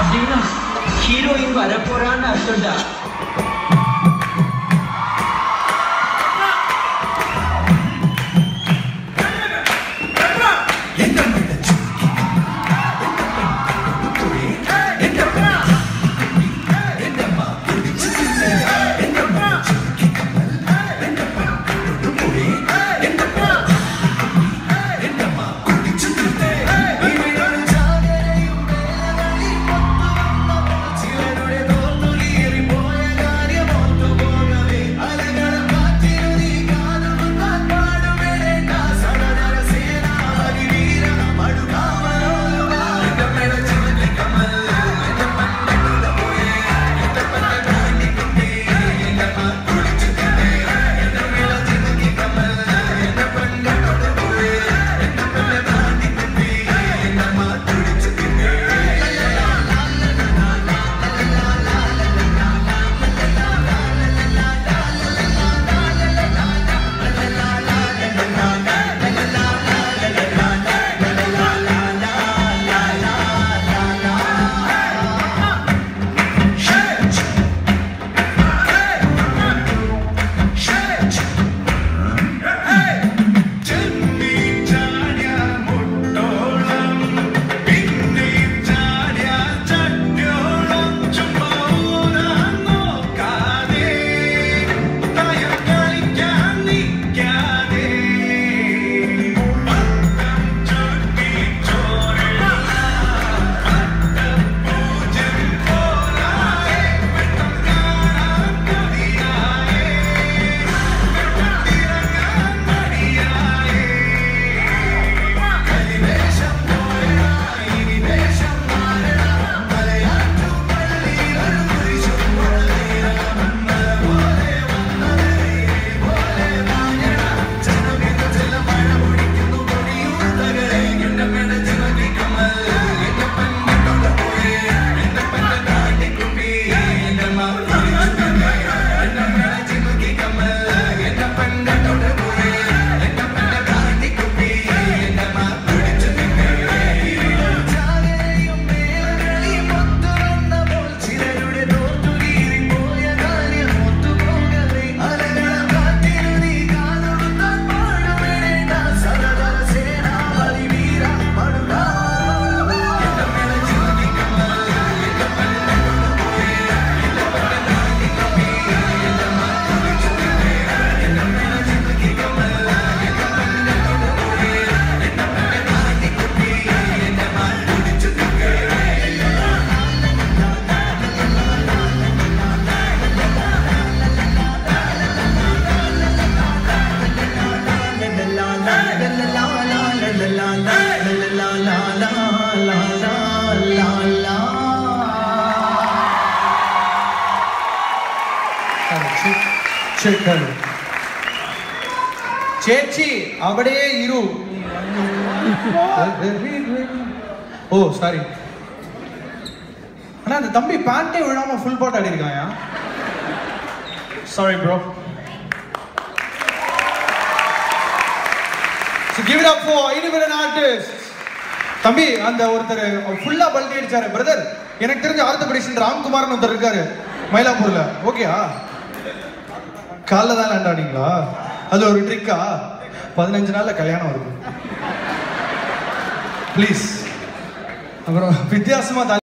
அப்படின்னா ஹீரோயின் வரப்போறான்னு அர்த்தம்டா చెక్కలు చేర్చి అక్కడే ఇరు ஓ சாரி அண்ணா அந்த தம்பி பேண்ட்டே விழாம ஃபுல் பாட் ஆடி இருக்காயா sorry bro So give it up for independent artists. தம்பி அந்த ஒருத்தர் ஃபுல்லா பல்டி அடிச்சாரு பிரதர் எனக்கு தெரிஞ்ச ஆர்த்தபடிஷன் ராம்குமார்னு ஒருத்தர் இருக்காரு மயிலாப்பூர்ல ஓகேயா காலைல தான் லேண்ட் ஆனீங்களா அது ஒரு ட்ரிக்கா பதினஞ்சு நாள்ல கல்யாணம் வருது ப்ளீஸ் அப்புறம் வித்தியாசமா